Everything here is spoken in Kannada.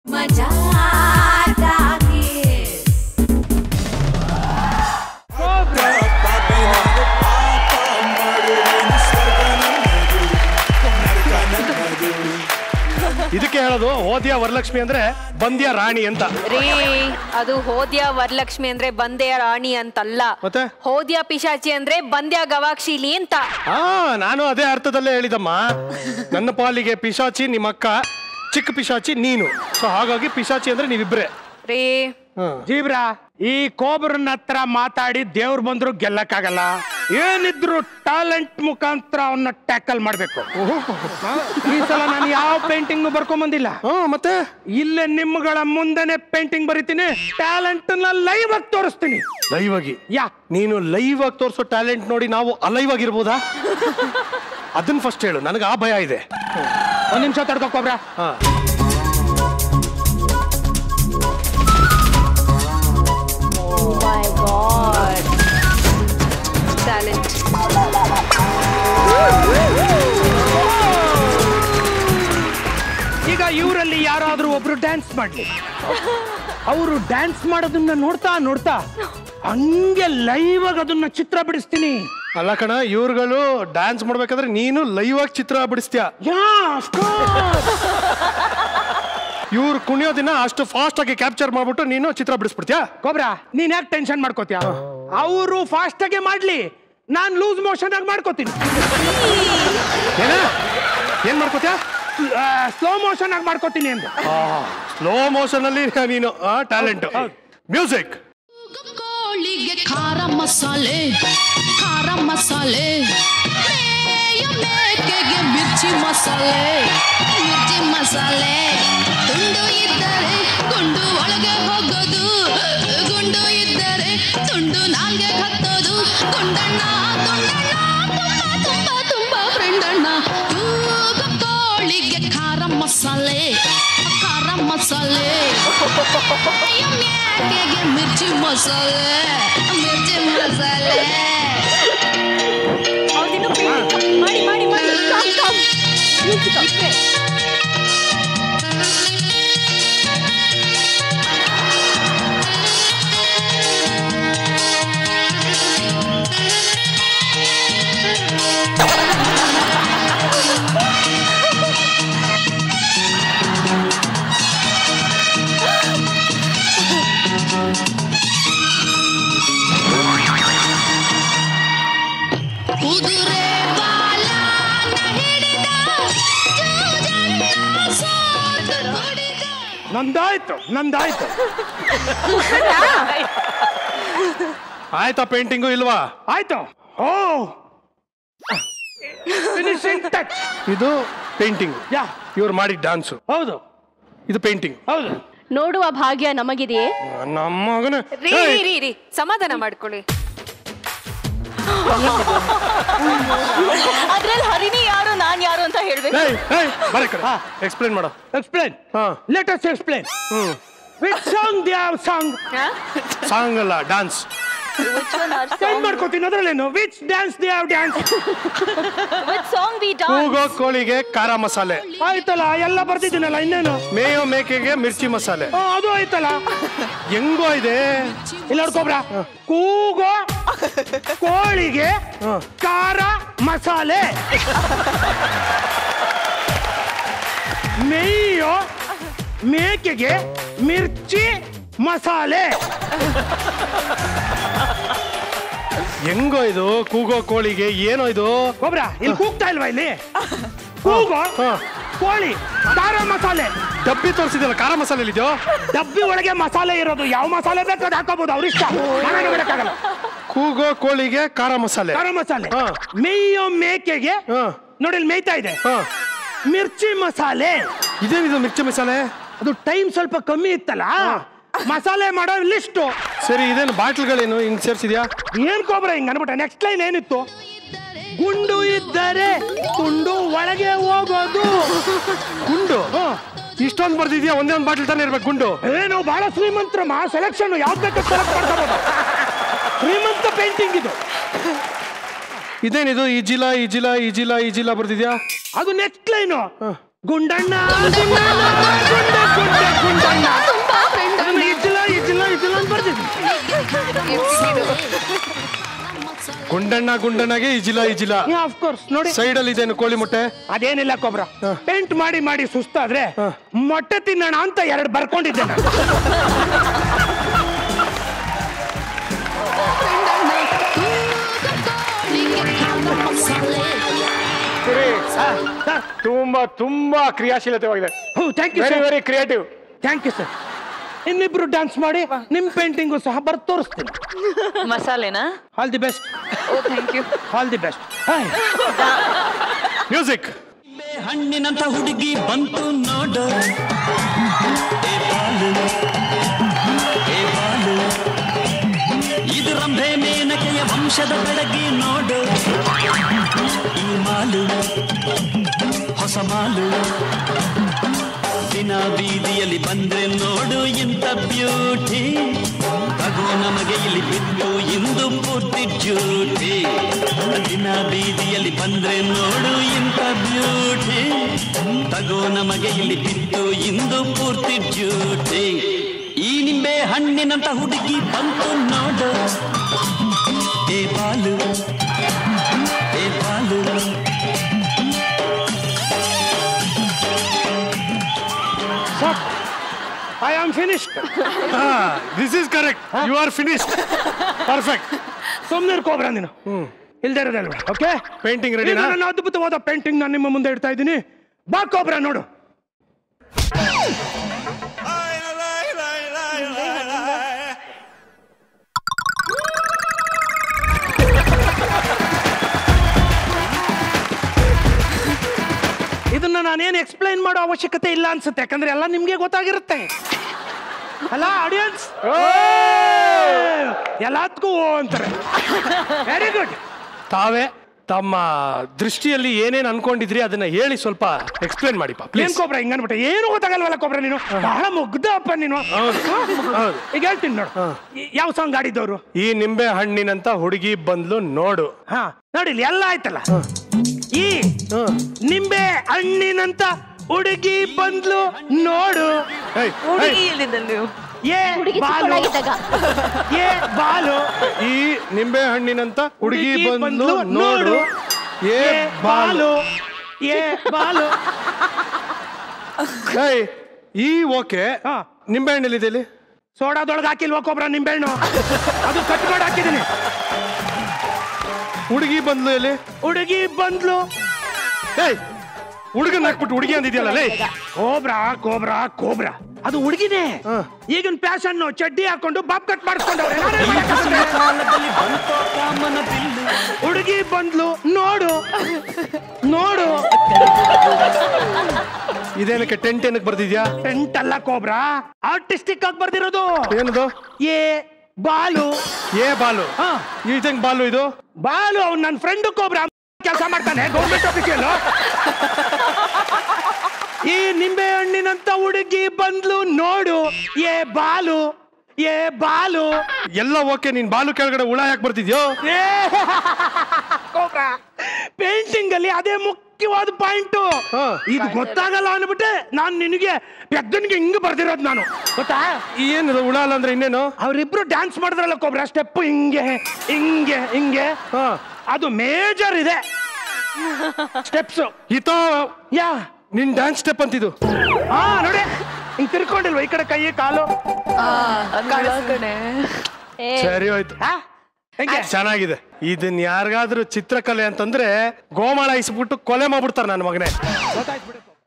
ಮಜಾ ಟಾಕೀಸ್ ಇದಕ್ಕೆ ಹೇಳೋದು ಹೋದ್ಯ ವರಲಕ್ಷ್ಮಿ ಅಂದ್ರೆ ಬಂದ್ಯ ರಾಣಿ ಅಂತ ರೀ ಅದು ಹೋದ್ಯ ವರಲಕ್ಷ್ಮಿ ಅಂದ್ರೆ ಬಂದ್ಯ ರಾಣಿ ಅಂತಲ್ಲ ಮತ್ತೆ? ಹೋದ್ಯ ಪಿಶಾಚಿ ಅಂದ್ರೆ ಬಂದ್ಯ ಗವಾಕ್ಷಿಲಿ ಅಂತ ಹಾ ನಾನು ಅದೇ ಅರ್ಥದಲ್ಲೇ ಹೇಳಿದಮ್ಮ ನನ್ನ ಪಾಲಿಗೆ ಪಿಶಾಚಿ ನಿಮ್ಮ ಅಕ್ಕ ಚಿಕ್ಕ ಪಿಶಾಚಿ ನೀನು ಸೊ ಹಾಗಾಗಿ ಪಿಶಾಚಿ ಅಂದ್ರೆ ನೀವಿಬ್ರೆ ರೀ ಜೀಬ್ರಾ ಈ ಕೋಬ್ರನ್ ಹತ್ರ ಮಾತಾಡಿ ದೇವ್ರು ಬಂದ್ರು ಗೆಲ್ಲಕ್ಕಾಗಲ್ಲ ಏನಿದ್ರು ಟ್ಯಾಲೆಂಟ್ ಮುಖಾಂತರ ಅವನ್ನ ಟ್ಯಾಕಲ್ ಮಾಡ್ಬೇಕು ಹಾ? ಈ ಸಲ ನಾನು ಯಾವ ಪೇಂಟಿಂಗ್ ಬರ್ಕೊಂಡ್ ಬಂದಿಲ್ಲ ಹಾ ಮತ್ತೆ ಇಲ್ಲೇ ನಿಮ್ಗಳ ಮುಂದೆನೆ ಪೇಂಟಿಂಗ್ ಬರಿತೀನಿ ಟ್ಯಾಲೆಂಟ್ ನ ಲೈವ್ ಆಗಿ ತೋರಿಸ್ತೀನಿ ಲೈವ್ ಆಗಿ ಯಾ ನೀನು ಲೈವ್ ಆಗಿ ತೋರಿಸೋ ಟ್ಯಾಲೆಂಟ್ ನೋಡಿ ನಾವು ಅಲೈವ್ ಆಗಿರ್ಬೋದಾ ಅದನ್ನ ಫಸ್ಟ್ ಹೇಳು ನನಗೆ ಆ ಭಯ ಇದೆ ಒಂದ್ ನಿಮಿಷ ತಡ್ಕೊಬ್ರ ಹಾ ಮೈ ಗಾಡ್ ಟ್ಯಾಲೆಂಟ್ ಈಗ ಇವರಲ್ಲಿ ಯಾರಾದ್ರೂ ಒಬ್ರು ಡ್ಯಾನ್ಸ್ ಮಾಡ್ಲಿ ಅವರು ಡ್ಯಾನ್ಸ್ ಮಾಡೋದನ್ನ ನೋಡ್ತಾ ನೋಡ್ತಾ ಹಂಗೆ ಲೈವ್ ಆಗಿ ಅದನ್ನ ಚಿತ್ರ ಬಿಡಿಸ್ತೀನಿ ಅಲ್ಲ ಕಣ ಇವ್ರುಗಳು ಡ್ಯಾನ್ಸ್ ಮಾಡ್ಬೇಕಾದ್ರೆ ನೀನು ಲೈವ್ ಆಗಿ ಚಿತ್ರ ಬಿಡಿಸ್ತೀಯ ಯಾ of course. ಇವ್ರು ಕುಣಿಯೋದಿನ ಅಷ್ಟು ಫಾಸ್ಟ್ ಆಗಿ ಕ್ಯಾಪ್ಚರ್ ಮಾಡ್ಬಿಟ್ಟು ನೀನು ಚಿತ್ರ ಬಿಡಿಸ್ಬಿಡ್ತೀಯಾ ಕೊಬ್ರಾ ನೀನ್ ಯಾಕೆ ಟೆನ್ಷನ್ ಮಾಡ್ಕೋತೀಯ ಅವರು ಫಾಸ್ಟ್ ಆಗಿ ಮಾಡ್ಲಿ ನಾನ್ ಲೂಸ್ ಮೋಷನ್ ಆಗಿ ಮಾಡ್ಕೋತೀನಿ ಏನ ಏನ್ ಮಾಡ್ಕೋತ್ಯಾ ಸ್ಲೋ ಮೋಷನ್ ಆಗಿ ಮಾಡ್ಕೋತೀನಿ ಅಂತ ಸ್ಲೋ ಮೋಷನ್ ಅಲ್ಲಿ ನೀನು ಟ್ಯಾಲೆಂಟ್ ಮ್ಯೂಸಿಕ್ ಕೋಳಿಗೆ ಖಾರ ಮಸಾಲೆ ಖಾರ ಮಸಾಲೆ ಮೇಯ ಮೇಕೆಗೆ ಮಿರ್ಚಿ ಮಸಾಲೆ ಮಿರ್ಚಿ ಮಸಾಲೆ ತುಂಡು ಇದ್ದರೆ ಗುಂಡು ಒಳಗೆ ಹೋಗೋದು ಗುಂಡು ಇದ್ದರೆ ತುಂಡು ನಾಲ್ಗೆ ಹತ್ತೋದು ಗುಂಡಣ್ಣ ಗುಂಡಣ್ಣ ತುಂಬ ತುಂಬ ತುಂಬ ಫ್ರೆಂಡಣ್ಣ ಕೂಗು ಕೋಳಿಗೆ ಖಾರ ಮಸಾಲೆ ಖಾರ ಮಸಾಲೆ ಮೇಕೆಗೆ ಮಿರ್ಚಿ ಮಸಾಲೆ ಮಿರ್ಚಿ ಮಸಾಲೆ ಹೌದಿನ್ನು ಮಾಡಿ ಮಾಡಿ ಮಾಡಿ Come, come. ಇಬ್ರೇ. ಕುದುರೆ ಬಾಲನ ಹಿಡಿದ ಜೂಜನ್ನ ಸೋತು ಹೊಡೆದ. ನಂದಾಯ್ತು ನಂದಾಯ್ತು ಆಯ್ತಾ ಪೇಂಟಿಂಗು ಇಲ್ವಾ ಆಯ್ತು ಓ ಫಿನಿಶಿಂಗ್ ಟಚ್ ಇದು ಪೇಂಟಿಂಗ್ ಯಾ ಇವ್ರು ಮಾಡಿದ ಡಾನ್ಸು ಹೌದು ಇದು ಪೇಂಟಿಂಗ್ ಹೌದು ನೋಡುವ ಭಾಗ್ಯ ನಮಗಿದೆಯೇ ನಮ್ಮ ಮಗನ ರೀ ರೀ ರೀ ರೀ ಸಮಾಧಾನ ಮಾಡ್ಕೊಳ್ಳಿ ಅದ್ರಲ್ಲಿ ಹರಿಣಿ ಯಾರು ನಾನ್ ಯಾರು ಅಂತ ಹೇಳ್ಬೇಕು ಬರೀ ಕಡೆ ಎಕ್ಸ್ಪ್ಲೇನ್ ಮಾಡೋ ಎಕ್ಸ್ಪ್ಲೇನ್ ಹಾ let us explain hmm which song they have song song ಅಲ್ಲ ಡಾನ್ಸ್ ಏನ್ ಮಾಡ್ಕೋತೀನಿ ಅದ್ರಲ್ಲೇನು which dance they have dance song we ಕೂಗೋ ಕೋಳಿಗೆ ಖಾರ ಮಸಾಲೆ ಆಯ್ತಲ್ಲ ಎಲ್ಲ ಬರ್ತಿದ್ದೀನಲ್ಲ ಇನ್ನೇನು ಮೇಯೋ ಮೇಕೆಗೆ ಮಿರ್ಚಿ ಮಸಾಲೆ ಆ, ಅದು ಆಯ್ತಲ್ಲ ಹೆಂಗೋ ಇದೆ ಇಲ್ಲ ನೋಡ್ಕೊಬ್ರ ಕೂಗೋ ಕೋಳಿಗೆ ಖಾರ ಮಸಾಲೆ ಮೇಯೋ ಮೇಕೆಗೆ ಮಿರ್ಚಿ ಮಸಾಲೆ ಹೆಂಗೋ ಇದು ಕೂಗೋ ಕೋಳಿಗೆ ಏನೋ ಇದು ಗೊಬ್ರ ಇಲ್ಲಿ ಕೂಗ್ತಾ ಇಲ್ವಾ ಇಲ್ಲಿ ಕೂಗೋ ಹಾ. ಕೋಳಿ ಖಾರ ಮಸಾಲೆ ಡಬ್ಬಿ ತೋರಿಸಿದಲ್ಲ ಖಾರ ಮಸಾಲೆ ಇದೆಯೋ ಡಬ್ಬಿ ಒಳಗೆ ಮಸಾಲೆ ಇರೋದು ಯಾವ ಮಸಾಲೆ ಬೇಕು ಅದು ಹಾಕೋಬಹುದು ಅವ್ರಿಷ್ಟ ನಾವೇನು ಬಿಡಕ್ಕಾಗಲ್ಲ ಕೂಗೋ ಕೋಳಿಗೆ ಖಾರ ಮಸಾಲೆ ಖಾರ ಮಸಾಲೆ ಹಾ. ಮೇಯೋ ಮೇಕೆಗೆ ಹಾ. ನೋಡಿ ಇಲ್ಲಿ ಮೇಯ್ತಾ ಇದೆ ಹಾ ಮಿರ್ಚಿ ಮಸಾಲೆ ಇದೇನಿದು ಮಿರ್ಚಿ ಮಸಾಲೆ ಅದು ಟೈಮ್ ಸ್ವಲ್ಪ ಕಮ್ಮಿ ಇತ್ತಲ್ಲ ಮಸಾಲೆ ಮಾಡೋ ಲಿಸ್ಟು ಸರಿ ಇದೇನು ಬಾಟ್ಲ್ಗಳೇನು ಹಿಂಗ್ ಸೇರ್ಸಿದ್ಯಾ ಏನ್ ಕೋಬ್ರ ಹಿಂಗ್ ಅನ್ಬಿಟ್ಟ ನೆಕ್ಸ್ಟ್ ಲೈನ್ ಏನಿತ್ತು ಗುಂಡು ಇದ್ದರೆ ಗುಂಡು ಒಳಗೆ ಹೋಗೋದು ಗುಂಡು ಹ. ಇಷ್ಟೊಂದು ಬರ್ದಿದ್ಯಾ ಒಂದೇ ಒಂದು ಬಾಟ್ಲ್ ತಾನೇ ಇರ್ಬೇಕು ಗುಂಡು ಏ ನಾವು ಬಹಳ ಶ್ರೀಮಂತರಮ್ಮ ಸೆಲೆಕ್ಷನ್ ಯಾವ್ದು ಬೇಕು ಸೆಲೆಕ್ಟ್ ಮಾಡ್ಕೋಬಹುದು ಶ್ರೀಮಂತ ಪೇಂಟಿಂಗ್ ಇದು ಇದೇನಿದು ಇಜಿಲ ಇಜಿಲ ಇಜಿಲ ಇಜಿಲ ಬರ್ದಿದ್ಯಾ ಅದು ನೆಕ್ಸ್ಟ್ ಲೈನು ಗುಂಡಣ್ಣ ಗುಂಡಣ್ಣ, ಗುಂಡ ಗುಂಡ ಗುಂಡ ಗುಂಡಣ್ಣ ಗುಂಡಣ್ಣಗೆ ಇಜಿಲ ಇಜಿಲ ಆಫ್ ಕೋರ್ಸ್ ನೋಡಿ ಸೈಡ್ ಅಲ್ಲಿ ಇದೇನು ಕೋಳಿ ಮೊಟ್ಟೆ ಅದೇನಿಲ್ಲ ಕೊಬ್ರ ಪೇಂಟ್ ಮಾಡಿ ಮಾಡಿ ಸುಸ್ತಾದ್ರೆ ಮೊಟ್ಟೆ ತಿನ್ನೋಣ ಅಂತ ಎರಡು ಬರ್ಕೊಂಡಿದ್ದೆ ನಾನು ತುಂಬಾ ತುಂಬಾ ಕ್ರಿಯಾಶೀಲತೆವಾಗಿದೆ thank you very very creative thank you sir ಇನ್ನಿಬ್ರು ಡ್ಯಾನ್ಸ್ ಮಾಡಿ ನಿಮ್ ಪೇಂಟಿಂಗು ಸಹ ಬರ್ದು ತೋರಿಸ್ತೀನಿ ಮಸಾಲೆನಾ all the best oh thank you all the best music ಹಣ್ಣಿನಂತ ಹುಡುಗಿ ಬಂತು ನೋಡು ಏ ಬಾಲು ಏ ಬಾಲು ಇದು ರಂಭೆ ಮೇನಕೆಯ ವಂಶದ ಬೆಳಗಿ ನೋಡು ಈ ಮಾಲು ಹೊಸ ಮಾಲು ದಿನ ಬೀದಿಯಲ್ಲಿ ಬಂದ್ರೆ ನೋಡು ಇಂಥ ಬ್ಯೂಟಿ ತಗೋ ನಮಗೆ ಇಲ್ಲಿ ಬಿದ್ದು ಇಂದು ಪೂರ್ತಿ ಡ್ಯೂಟಿ ದಿನ ಬೀದಿಯಲ್ಲಿ ಬಂದ್ರೆ ನೋಡು ಇಂಥ ಬ್ಯೂಟಿ ತಗೋ ನಮಗೆ ಇಲ್ಲಿ ಬಿದ್ದು ಇಂದು ಪೂರ್ತಿ ಡ್ಯೂಟಿ ಈ ನಿಂಬೆ ಹಣ್ಣಿನಂತ ಹುಡುಗಿ ಬಂತು ನೋಡು ಏ ಬಾಲು ಏ Balu I am finished this is correct you are finished perfect ಸುಮ್ನಿರ್ ಕೋಬ್ರ ನೀನು ಇಲ್ದೇ ಇರೋದಲ್ವ ಓಕೆ Painting ready ನಾ? ನನ್ನ ಅದ್ಭುತವಾದ ಪೇಂಟಿಂಗ್ ನಾನು ನಿಮ್ಮ ಮುಂದೆ ಇಡ್ತಾ ಇದ್ದೀನಿ ಬಾ ಕೋಬ್ರ ನೋಡು ಇದನ್ನ ನಾನೇನು ಎಕ್ಸ್ಪ್ಲೈನ್ ಮಾಡೋ ಅವಶ್ಯಕತೆ ಇಲ್ಲ ಅನ್ಸುತ್ತೆ ಯಾಕಂದ್ರೆ ಎಲ್ಲ ನಿಮ್ಗೆ ಗೊತ್ತಾಗಿರುತ್ತೆ ಅಲ್ಲ ಆಡಿಯನ್ಸ್ ಎಲ್ಲದಕ್ಕೂ ಓ ಅಂತಾರೆ ವೆರಿ ಗುಡ್ ತಾವೇ ತಮ್ಮ ದೃಷ್ಟಿಯಲ್ಲಿ ಏನೇನ್ ಅನ್ಕೊಂಡಿದ್ರಿ ಅದನ್ನ ಹೇಳಿ ಸ್ವಲ್ಪ ಎಕ್ಸ್ಪ್ಲೇನ್ ಮಾಡಿಪ್ಪ ಏನ್ ಪ್ಲೀಸ್ ಕೊಬ್ರ ಹಿಂಗ್ ಅನ್ಬಿಟ್ಟೆ ಏನು ಗೊತ್ತಾಗಲ್ವಲ್ಲ ಕೊಬ್ರ ನೀನು ಬಹಳ ಮುಗ್ಧಪ್ಪ ನೀನು ಹೌದು. ಹೌದು. ಈಗ ಹೇಳ್ತೀನಿ ನೋಡು ಈ- ಯಾವ ಸಾಂಗ್ ಆಡಿದ್ದವ್ರು ಈ ನಿಂಬೆ ಹಣ್ಣಿನಂತ ಹುಡುಗಿ ಬಂದ್ಲು ನೋಡು ಹಾ ನೋಡಿ ಇಲ್ಲಿ ಎಲ್ಲ ಆಯ್ತಲ್ಲ ಈ ನಿಂಬೆ ಹಣ್ಣಿನಂತ ಹುಡುಗಿ ಬಂದ್ಲು ನೋಡು ಏಯ್, ಹುಡುಗಿ ಏಯ್, ಎಲ್ಲಿಂದ ನೀವು ಏ ಹುಡುಗಿ ಬಾಲು ಚಿಕ್ಕವಳಾಗಿದ್ದಾಗ ಏ ಬಾಲು ಈ ನಿಂಬೆ ಹಣ್ಣಿನಂತ ಹುಡುಗಿ ಹುಡುಗಿ ಬಂದ್ಲು ಬಂದ್ಲು ನೋಡು ನೋಡು. ಏ ಏ ಬಾಲು ಬಾಲು ಏ ಬಾಲು ಏಯ್, ಈ ಓಕೆ ಹಾ. ನಿಂಬೆ ಹಣ್ಣಲ್ಲಿದೆ ಇಲ್ಲಿ ಸೋಡಾದೊಳಗೆ ಹಾಕಿಲ್ವಾ ಕೊಬ್ರ ನಿಂಬೆಹಣ್ಣು ಅದು ಕಟ್ ಮಾಡಿ ಹಾಕಿದ್ದೀನಿ ಹುಡುಗಿ ಬಂದ್ಲು ಎಲ್ಲಿ ಹುಡುಗಿ ಬಂದ್ಲು ಏಯ್ ಹುಡುಗನ್ ಹಾಕ್ಬಿಟ್ಟು ಹುಡುಗಿ ಅಂದಿದ್ಯಲ್ಲ ಲೇ ಕೋಬ್ರಾ ಕೋಬ್ರಾ ಕೋಬ್ರಾ ಅದು ಹುಡುಗಿನೇ ಹಾ. ಈಗಿನ ಫ್ಯಾಷನ್ ಚಡ್ಡಿ ಹಾಕೊಂಡು ಬಾಬ್ ಕಟ್ ಮಾಡಿಸ್ಕೊಂಡವ್ರೆ ಕಾಲದಲ್ಲಿ ಬಂತೋ ಕಾಮನ ಬಿಲ್ಲು ಹುಡುಗಿ ಬಂದ್ಲು ನೋಡು ನೋಡು ಇದೇನಕ್ಕೆ ಟೆಂಟ್ ಏನಕ್ಕೆ ಬರ್ದಿದ್ಯಾ ಟೆಂಟ್ ಅಲ್ಲ ಕೋಬ್ರಾ ಆರ್ಟಿಸ್ಟಿಕ್ ಆಗಿ ಬರ್ದಿರೋದು ಏನದು ಏ ಬಾಲು ಏ ಬಾಲು ಹಾ. ಇದಂಗ್ ಬಾಲು ಇದು ಬಾಲು ಅವ್ನು ನನ್ನ ಫ್ರೆಂಡ್ ಕೋಬ್ರಾ ಕೆಲಸ ಮಾಡ್ತಾನೆ ಗೌರ್ಮೆಂಟ್ ಆಫೀಸಿಯಲ್ ಈ ನಿಂಬೆ ಹಣ್ಣಿನಂತ ಹುಡುಗಿ ಬಂದ್ಲು ನೋಡು ಏ ಬಾಲು ಏ ಬಾಲು ಎಲ್ಲ ಓಕೆ ನೀನ್ ಬಾಲು ಕೆಳಗಡೆ ಹುಳ ಯಾಕೆ ಬರ್ತಿದ್ಯೋ ಪೇಂಟಿಂಗ್ ಅಲ್ಲಿ ಅದೇ ಮುಖ್ಯವಾದ ಪಾಯಿಂಟ್ ಹಾ. ಇದು ಗೊತ್ತಾಗಲ್ಲ ಅನ್ಬಿಟ್ಟೆ ನಾನ್ ನಿನಗೆ ಪೆದ್ದನಿಗೆ ಹಿಂಗ್ ಬರ್ದಿರೋದು ನಾನು ಗೊತ್ತಾ ಏನಿದು ಹುಳ ಅಲ್ಲ ಅಂದ್ರೆ ಇನ್ನೇನು ಅವ್ರಿಬ್ರು ಡ್ಯಾನ್ಸ್ ಮಾಡಿದ್ರಲ್ಲ ಕೊಬ್ರ ಸ್ಟೆಪ್ ಹಿಂಗೆ ಹಿಂಗೆ ಹಿಂಗೆ ಹಾ ಅದು ಮೇಜರ್ ಇದೆ ಸ್ಟೆಪ್ಸ್ ಈತ ಯಾ ನಿನ್ ಡ್ಯಾನ್ಸ್ ಸ್ಟೆಪ್ ಅಂತಿದು ಹಾ ನೋಡಿ ಹಿಂಗ್ ತಿರ್ಕೊಂಡಿಲ್ವ ಈ ಕಡೆ ಕೈ ಕಾಲು ಸರಿ ಹೋಯ್ತು ಹಾ? ಹೆಂಗೆ ಚೆನ್ನಾಗಿದೆ ಇದನ್ ಯಾರಿಗಾದ್ರೂ ಚಿತ್ರಕಲೆ ಅಂತಂದ್ರೆ ಗೋಮಾಳ ಇಸ್ಬಿಟ್ಟು ಕೊಲೆ ಮಾಡ್ಬಿಡ್ತಾರೆ ನನ್ನ ಮಗನೇ ಗೊತ್ತಾಯ್ತು ಬಿಡು